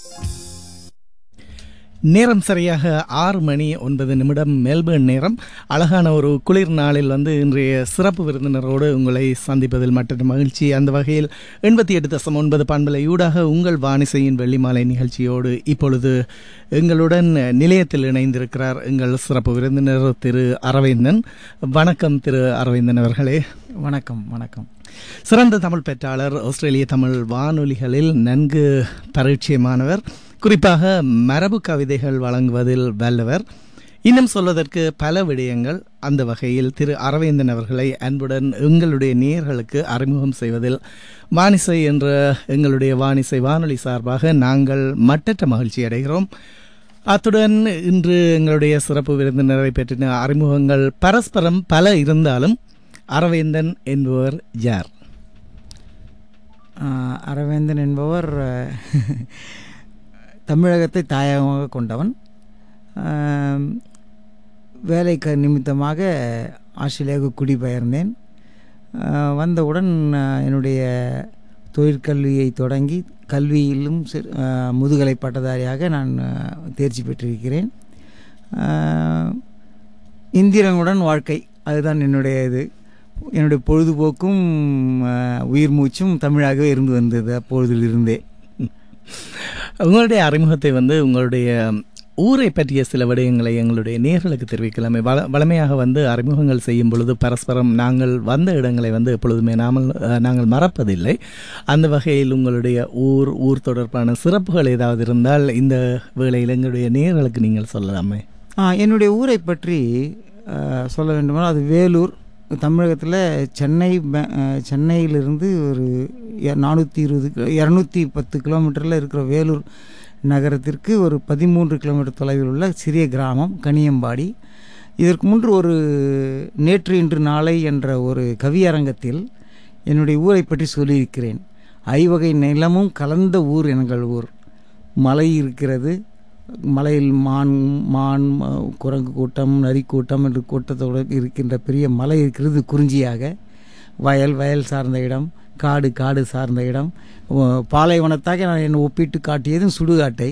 நேரம் சரியாக ஆறு மணி ஒன்பது நிமிடம் மெல்பர்ன் நேரம் அழகான ஒரு குளிர் நாளில் வந்து இன்றைய சிறப்பு விருந்தினரோடு உங்களை சந்திப்பதில் மற்ற மகிழ்ச்சி அந்த வகையில் எண்பத்தி எட்டு தசம் ஒன்பது பண்பலை ஊடாக உங்கள் வானிசையின் வெள்ளிமாலை நிகழ்ச்சியோடு இப்பொழுது எங்களுடன் நிலையத்தில் இணைந்திருக்கிறார் எங்கள் சிறப்பு விருந்தினர் திரு அரவிந்தன் வணக்கம் திரு அரவிந்தன் அவர்களே வணக்கம் வணக்கம் சிறந்த தமிழ் பெற்றாளர் ஆஸ்திரேலிய தமிழ் வானொலிகளில் நன்கு பரிச்சயமானவர் குறிப்பாக மரபு கவிதைகள் வழங்குவதில் வல்லவர் இன்னும் சொல்வதற்கு பல விடயங்கள் அந்த வகையில் திரு அரவிந்தன் அவர்களை அன்புடன் எங்களுடைய நேயர்களுக்கு அறிமுகம் செய்வதில் வானிசை என்ற எங்களுடைய வானிசை வானொலி சார்பாக நாங்கள் மட்டற்ற மகிழ்ச்சி அடைகிறோம் அத்துடன் இன்று எங்களுடைய சிறப்பு விருந்தினரை பற்றின அறிமுகங்கள் பரஸ்பரம் பல இருந்தாலும் அரவிந்தன் என்பவர் யார் ஆஹ், அரவேந்தன் என்பவர் அஹ், தமிழகத்தை தாயகமாக கொண்டவன் ஆம், வேலை க நிமித்தமாக ஆஸ்திரேலியாவுக்கு குடிபெயர்ந்தேன் ஆஹ், வந்தவுடன் ஆஹ், என்னுடைய தொழிற்கல்வியை தொடங்கி கல்வியிலும் சி- ஆஹ், முதுகலை பட்டதாரியாக நான் ஆஹ், தேர்ச்சி பெற்றிருக்கிறேன் ஆஹ், இந்திரனுடன் வாழ்க்கை அதுதான் என்னுடைய இது என்னுடைய பொழுதுபோக்கும் ஆஹ், உயிர் மூச்சும் தமிழாகவே இருந்து வந்தது அப்பொழுதிலிருந்தே உங்களுடைய அறிமுகத்தை வந்து உங்களுடைய ஊரை பற்றிய சில விடயங்களை எங்களுடைய நேர்களுக்கு தெரிவிக்கலாமே வள வளமையாக வந்து அறிமுகங்கள் செய்யும் பொழுது பரஸ்பரம் நாங்கள் வந்த இடங்களை வந்து எப்பொழுதுமே நாமல் அஹ், நாங்கள் மறப்பதில்லை அந்த வகையில் உங்களுடைய ஊர் ஊர் தொடர்பான சிறப்புகள் ஏதாவது இருந்தால் இந்த வேளையில் எங்களுடைய நேர்களுக்கு நீங்கள் சொல்லலாமே ஆ, என்னுடைய ஊரை பற்றி ஆஹ், சொல்ல வேண்டுமானால் அது வேலூர் தமிழகத்தில் சென்னை பே- ஆஹ், சென்னையிலிருந்து ஒரு நானூற்றி இருபது இரநூத்தி பத்து கிலோமீட்டரில் இருக்கிற வேலூர் நகரத்திற்கு ஒரு பதிமூன்று கிலோமீட்டர் தொலைவில் உள்ள சிறிய கிராமம் கனியம்பாடி இதற்கு முன்பு ஒரு நேற்று இன்று நாளை என்ற ஒரு கவியரங்கத்தில் என்னுடைய ஊரை பற்றி சொல்லியிருக்கிறேன் ஐவகை நிலமும் கலந்த ஊர் எங்கள் ஊர் மலை இருக்கிறது மலையில் மான் மான் ம- குரங்கு கூட்டம் நரி கூட்டம் என்று கூட்டத்தோடு இருக்கின்ற பெரிய மலை இருக்கிறது குறிஞ்சியாக வயல் வயல் சார்ந்த இடம் காடு காடு சார்ந்த இடம் ஓ- பாலைவனத்தாக நான் என்னை ஒப்பிட்டு காட்டியதும் சுடுகாட்டை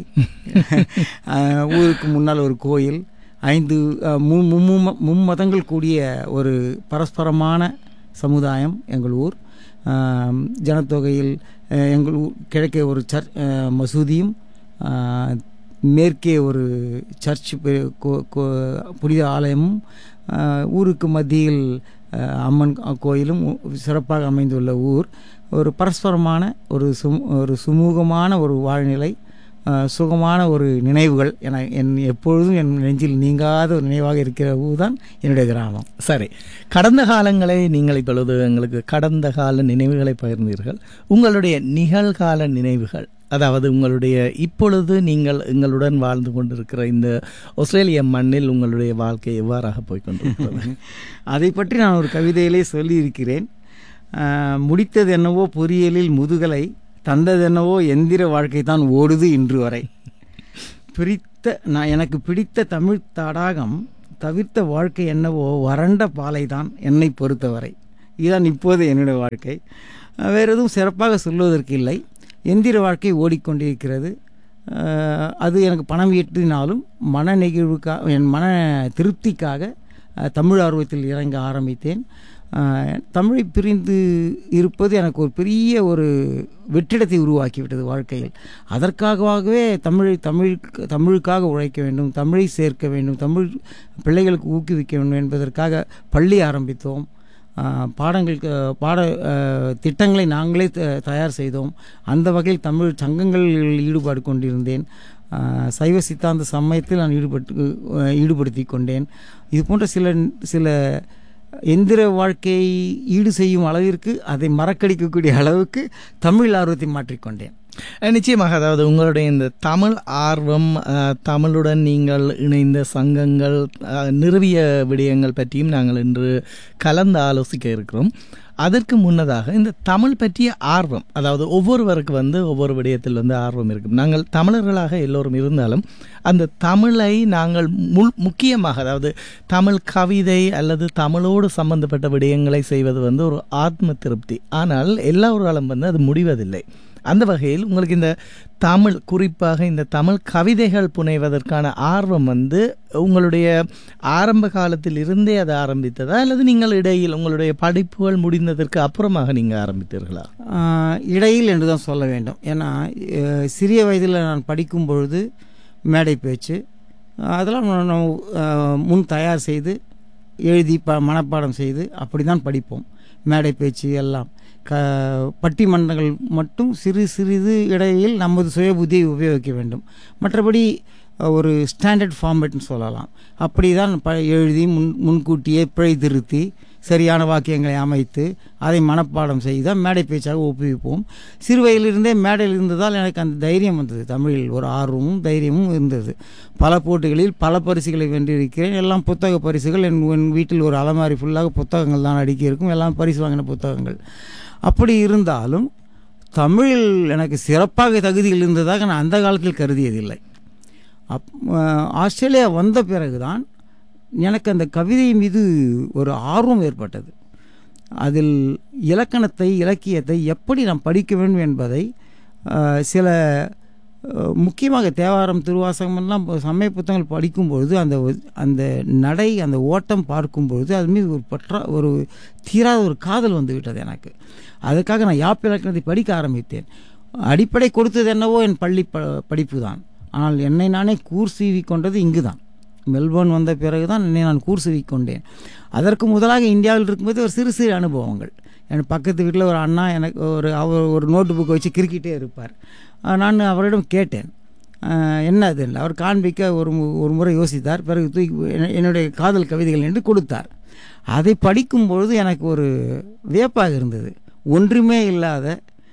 அஹ், ஊருக்கு முன்னால் ஒரு கோயில் ஐந்து அஹ், மு- மும்மு- மும்மதங்கள் கூடிய ஒரு பரஸ்பரமான சமுதாயம் எங்கள் ஊர் ஆம், ஜனத்தொகையில் அஹ், எங்கள் ஊர் கிழக்கே ஒரு சர்ச் அஹ், மசூதியும் ஆஹ், மேற்கே ஒரு சர்ச் பெ- கோ- கோ- புனித ஆலயமும் ஆஹ், ஊருக்கு மத்தியில் ஆஹ், அம்மன் கோயிலும் உ- சிறப்பாக அமைந்துள்ள ஊர் ஒரு பரஸ்பரமான ஒரு சுமு ஒரு சுமூகமான ஒரு வாழ்நிலை ஆஹ், சுகமான ஒரு நினைவுகள் என என் எப்பொழுதும் என் நெஞ்சில் நீங்காத ஒரு நினைவாக இருக்கிற ஊர் தான் என்னுடைய கிராமம் சரி கடந்த காலங்களை நீங்கள் இப்பொழுது எங்களுக்கு கடந்த கால நினைவுகளை பகிர்ந்தீர்கள் உங்களுடைய நிகழ்கால நினைவுகள் அதாவது உங்களுடைய இப்பொழுது நீங்கள் எங்களுடன் வாழ்ந்து கொண்டிருக்கிற இந்த ஆஸ்திரேலிய மண்ணில் உங்களுடைய வாழ்க்கை எவ்வாறாக போய்கொண்டிருக்கிறது அதை பற்றி நான் ஒரு கவிதையிலே சொல்லியிருக்கிறேன் ஆஹ், முடித்தது என்னவோ பொறியியலில் முதுகலை தந்ததென்னவோ எந்திர வாழ்க்கை தான் ஓடுது இன்று வரை பிரித்த நான் எனக்கு பிடித்த தமிழ் தடாகம் தவிர்த்த வாழ்க்கை என்னவோ வறண்ட பாலை தான் என்னை பொறுத்தவரை இதுதான் இப்போது என்னுடைய வாழ்க்கை அஹ், வேறு எதுவும் சிறப்பாக சொல்வதற்கு இல்லை எந்திர வாழ்க்கை ஓடிக்கொண்டிருக்கிறது அஹ், அது எனக்கு பணம் ஈட்டினாலும் மன நெகிழ்வுக்காக என் மன திருப்திக்காக அஹ், தமிழ் ஆர்வத்தில் இறங்க ஆரம்பித்தேன் அஹ், தமிழை பிரிந்து இருப்பது எனக்கு ஒரு பெரிய ஒரு வெற்றிடத்தை உருவாக்கிவிட்டது வாழ்க்கையில் அதற்காகவே தமிழை தமிழ் தமிழுக்காக உழைக்க வேண்டும் தமிழை சேர்க்க வேண்டும் தமிழ் பிள்ளைகளுக்கு ஊக்குவிக்க வேண்டும் என்பதற்காக பள்ளி ஆரம்பித்தோம் ஆஹ் பாடங்களுக்கு பாட ஆஹ் திட்டங்களை நாங்களே த- தயார் செய்தோம் அந்த வகையில் தமிழ் சங்கங்களில் ஈடுபாடு கொண்டிருந்தேன் ஆஹ் சைவ சித்தாந்த சமயத்தில் நான் ஈடுபட்டு ஆஹ் ஈடுபடுத்தி கொண்டேன் இது போன்ற சில சில எந்திர வாழ்க்கையை ஈடு செய்யும் அளவிற்கு அதை மறக்கடிக்கக்கூடிய அளவுக்கு தமிழ் ஆர்வத்தை மாற்றிக்கொண்டேன் அஹ் நிச்சயமாக அதாவது உங்களுடைய இந்த தமிழ் ஆர்வம் அஹ், தமிழுடன் நீங்கள் இணைந்த சங்கங்கள் அஹ், நிறுவிய விடயங்கள் பற்றியும் நாங்கள் இன்று கலந்து ஆலோசிக்க இருக்கிறோம் அதற்கு முன்னதாக இந்த தமிழ் பற்றிய ஆர்வம் அதாவது ஒவ்வொருவருக்கு வந்து ஒவ்வொரு விடயத்தில் வந்து ஆர்வம் இருக்கும் நாங்கள் தமிழர்களாக எல்லோரும் இருந்தாலும் அந்த தமிழை நாங்கள் முள் முக்கியமாக அதாவது தமிழ் கவிதை அல்லது தமிழோடு சம்பந்தப்பட்ட விடயங்களை செய்வது வந்து ஒரு ஆத்ம திருப்தி ஆனால் எல்லாராலும் வந்து அது முடிவதில்லை அந்த வகையில் உங்களுக்கு இந்த தமிழ் குறிப்பாக இந்த தமிழ் கவிதைகள் புனைவதற்கான ஆர்வம் வந்து உங்களுடைய ஆரம்ப காலத்தில் இருந்தே அதை ஆரம்பித்ததா அல்லது நீங்கள் இடையில் உங்களுடைய படிப்புகள் முடிந்ததற்கு அப்புறமாக நீங்கள் ஆரம்பித்தீர்களா ஆஹ் இடையில் என்று தான் சொல்ல வேண்டும் ஏன்னா அஹ் சிறிய வயதில் நான் படிக்கும் பொழுது மேடை பேச்சு அதெல்லாம் நான் நான், ஆஹ் முன் தயார் செய்து எழுதி ப மனப்பாடம் செய்து அப்படி தான் படிப்போம் மேடை பேச்சு எல்லாம் க பட்டிமன்றங்கள் மட்டும் சிறு சிறிது இடையில் நமது சுய புத்தியை உபயோகிக்க வேண்டும் மற்றபடி அஹ், ஒரு ஸ்டாண்டர்ட் ஃபார்மேட்னு சொல்லலாம் அப்படி தான் ப எழுதி முன் முன்கூட்டியே பிழை திருத்தி சரியான வாக்கியங்களை அமைத்து அதை மனப்பாடம் செய்து தான் மேடை பேச்சாக ஒப்புவிப்போம் சிறு வயதிலிருந்தே மேடையில் இருந்ததால் எனக்கு அந்த தைரியம் வந்தது தமிழில் ஒரு ஆர்வமும் தைரியமும் இருந்தது பல போட்டிகளில் பல பரிசுகளை வென்றிருக்கிறேன் எல்லாம் புத்தக பரிசுகள் என் என் வீட்டில் ஒரு அலமாரி ஃபுல்லாக புத்தகங்கள் தான் அடுக்கி இருக்கும் எல்லாம் பரிசு வாங்கின புத்தகங்கள் அப்படி இருந்தாலும் தமிழில் எனக்கு சிறப்பாக தகுதிகள் இருந்ததாக நான் அந்த காலத்தில் கருதியதில்லை அப் அஹ் ஆஸ்திரேலியா வந்த பிறகுதான் எனக்கு அந்த கவிதை மீது ஒரு ஆர்வம் ஏற்பட்டது அதில் இலக்கணத்தை இலக்கியத்தை எப்படி நாம் படிக்க வேண்டும் என்பதை அஹ், சில அஹ், முக்கியமாக தேவாரம் திருவாசகம் எல்லாம் இப்போ சமய புத்தகங்கள் படிக்கும்பொழுது அந்த ஒ- அந்த நடை அந்த ஓட்டம் பார்க்கும்பொழுது அது மீது ஒரு பற்றா ஒரு தீராத ஒரு காதல் வந்து விட்டது எனக்கு அதுக்காக நான் யாப் இலக்கணத்தை படிக்க ஆரம்பித்தேன் அடிப்படை கொடுத்தது என்னவோ என் பள்ளி ப படிப்பு தான் ஆனால் என்னை நானே கூர் சீவி கொண்டது இங்கு தான் மெல்போர்ன் வந்த பிறகு தான் என்னை நான் கூர் சீவி கொண்டேன் அதற்கு முதலாக இந்தியாவில் இருக்கும்போது ஒரு சிறு சிறு அனுபவங்கள் என் பக்கத்து வீட்டில் ஒரு அண்ணா எனக்கு ஒரு அவர் ஒரு நோட்டு புக்கை வச்சு கிறுக்கிட்டே இருப்பார் அஹ் நான் அவரிடம் கேட்டேன் அஹ் என்ன அது அவர் காண்பிக்க ஒரு மு- ஒரு முறை யோசித்தார் பிறகு தூக்கி என- என்னுடைய காதல் கவிதைகள் என்று கொடுத்தார் அதை படிக்கும்பொழுது எனக்கு ஒரு வியப்பாக இருந்தது ஒன்றுமே இல்லாத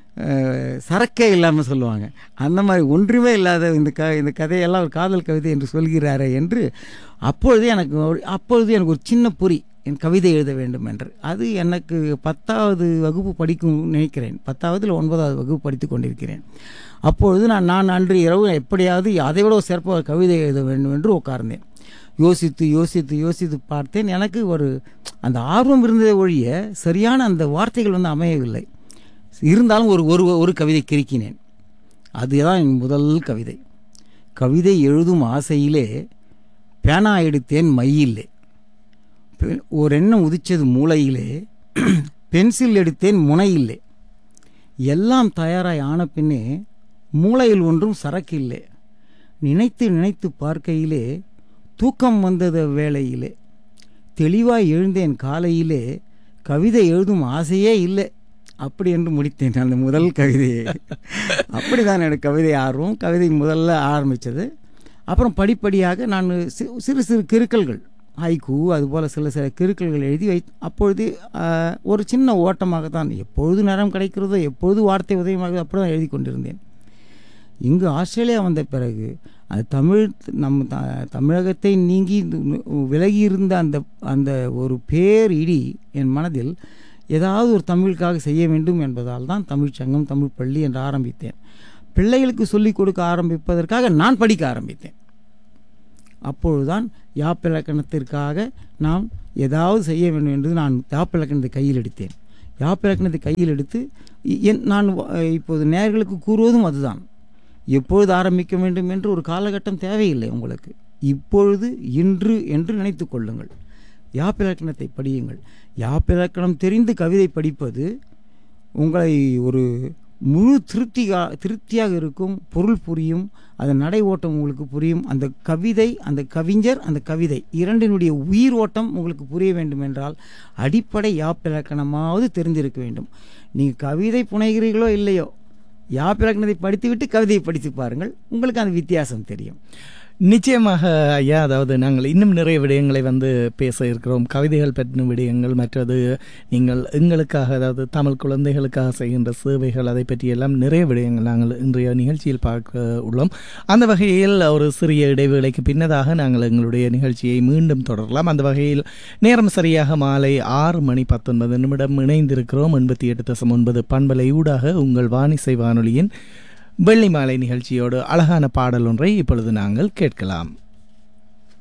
அஹ், சரக்கே இல்லாமல் சொல்லுவாங்க அந்த மாதிரி ஒன்றுமே இல்லாத இந்த க இந்த கதையெல்லாம் ஒரு காதல் கவிதை என்று சொல்கிறாரே என்று அப்பொழுதே எனக்கு ஒரு- அப்பொழுது எனக்கு ஒரு சின்ன பொறி என் கவிதை எழுத வேண்டும் என்று அது எனக்கு பத்தாவது வகுப்பு படிக்கும் நினைக்கிறேன் பத்தாவது இல்லை ஒன்பதாவது வகுப்பு படித்து கொண்டிருக்கிறேன் அப்பொழுது நான் நான் அன்று இரவு எப்படியாவது அதை விட ஒரு சிறப்பாக ஒரு கவிதை எழுத வேண்டும் என்று உட்கார்ந்தேன் யோசித்து யோசித்து யோசித்து பார்த்தேன் எனக்கு ஒரு அந்த ஆர்வம் இருந்ததை ஒழிய சரியான அந்த வார்த்தைகள் வந்து அமையவில்லை இருந்தாலும் ஒரு ஒரு ஒரு கவிதை கிறுக்கினேன் அதுதான் என் முதல் கவிதை கவிதை எழுதும் ஆசையிலே பேனா எடுத்தேன் மையிலே பெ- ஒரு எண்ணம் உதிச்சது மூளையிலே பென்சில் எடுத்தேன் முனையில்லை எல்லாம் தயாராய் ஆன பின்னே மூளையில் ஒன்றும் சரக்கில்லை நினைத்து நினைத்து பார்க்கையிலே தூக்கம் வந்தது வேளையிலே தெளிவாய் எழுந்தேன் காலையிலே கவிதை எழுதும் ஆசையே இல்லை அப்படி என்று முடித்தேன் அந்த முதல் கவிதையை அப்படிதான் எனக்கு கவிதை ஆர்வம் கவிதை முதல்ல ஆரம்பித்தது அப்புறம் படிப்படியாக நான் சி- சிறு சிறு கிறுக்கல்கள் ஹைக்கூ அதுபோல் சில சில கிறுக்கல்கள் எழுதி வை அப்பொழுது ஆஹ், ஒரு சின்ன ஓட்டமாக தான் எப்பொழுது நேரம் கிடைக்கிறதோ எப்பொழுது வார்த்தை உதயமாக அப்படி தான் எழுதி கொண்டிருந்தேன் இங்கு ஆஸ்திரேலியா வந்த பிறகு அது தமிழ் நம்ம த தமிழகத்தை நீங்கி விலகி இருந்த அந்த அந்த ஒரு பேர் இடி என் மனதில் ஏதாவது ஒரு தமிழுக்காக செய்ய வேண்டும் என்பதால் தான் தமிழ்ச் சங்கம் தமிழ் பள்ளி என்று ஆரம்பித்தேன் பிள்ளைகளுக்கு சொல்லிக் கொடுக்க ஆரம்பிப்பதற்காக நான் படிக்க ஆரம்பித்தேன் அப்பொழுதுதான் யாப்பிலக்கணத்திற்காக நாம் ஏதாவது செய்ய வேண்டும் என்று நான் யாப்பிலக்கணத்தை கையில் எடுத்தேன் யாப்பிலக்கணத்தை கையில் எடுத்து இ- என் நான் வ- இப்போது நேர்களுக்கு கூறுவதும் அதுதான் எப்பொழுது ஆரம்பிக்க வேண்டும் என்று ஒரு காலகட்டம் தேவையில்லை உங்களுக்கு இப்பொழுது இன்று என்று நினைத்து கொள்ளுங்கள் யாப்பிலக்கணத்தை படியுங்கள் யாப்பிலக்கணம் தெரிந்து கவிதை படிப்பது உங்களை ஒரு முழு திருப்திகா திருப்தியாக இருக்கும் பொருள் புரியும் அதன் நடை ஓட்டம் உங்களுக்கு புரியும் அந்த கவிதை அந்த கவிஞர் அந்த கவிதை இரண்டினுடைய உயிர் ஓட்டம் உங்களுக்கு புரிய வேண்டும் என்றால் அடிப்படை யாப்பிலக்கணமாவது தெரிந்திருக்க வேண்டும் நீங்கள் கவிதை புனைகிறீர்களோ இல்லையோ யாப்பிலக்கணத்தை படித்துவிட்டு கவிதையை படித்து பாருங்கள் உங்களுக்கு அந்த வித்தியாசம் தெரியும் நிச்சயமாக ஐயா அதாவது நாங்கள் இன்னும் நிறைய விடயங்களை வந்து பேச இருக்கிறோம் கவிதைகள் பற்றின விடயங்கள் மற்றது நீங்கள் எங்களுக்காக அதாவது தமிழ் குழந்தைகளுக்காக செய்கின்ற சேவைகள் அதை பற்றியெல்லாம் நிறைய விடயங்கள் நாங்கள் இன்றைய நிகழ்ச்சியில் பார்க்க உள்ளோம் அந்த வகையில் ஒரு சிறிய இடைவேளைக்கு பின்னதாக நாங்கள் எங்களுடைய நிகழ்ச்சியை மீண்டும் தொடரலாம் அந்த வகையில் நேரம் சரியாக மாலை ஆறு மணி பத்தொன்பது நிமிடம் இணைந்திருக்கிறோம் எண்பத்தி எட்டு தசம் ஒன்பது பண்பலை ஊடாக உங்கள் வானிசை வானொலியின் வெள்ளி மாலை நிகழ்ச்சியோடு அழகான பாடல் ஒன்றை இப்பொழுது நாங்கள் கேட்கலாம்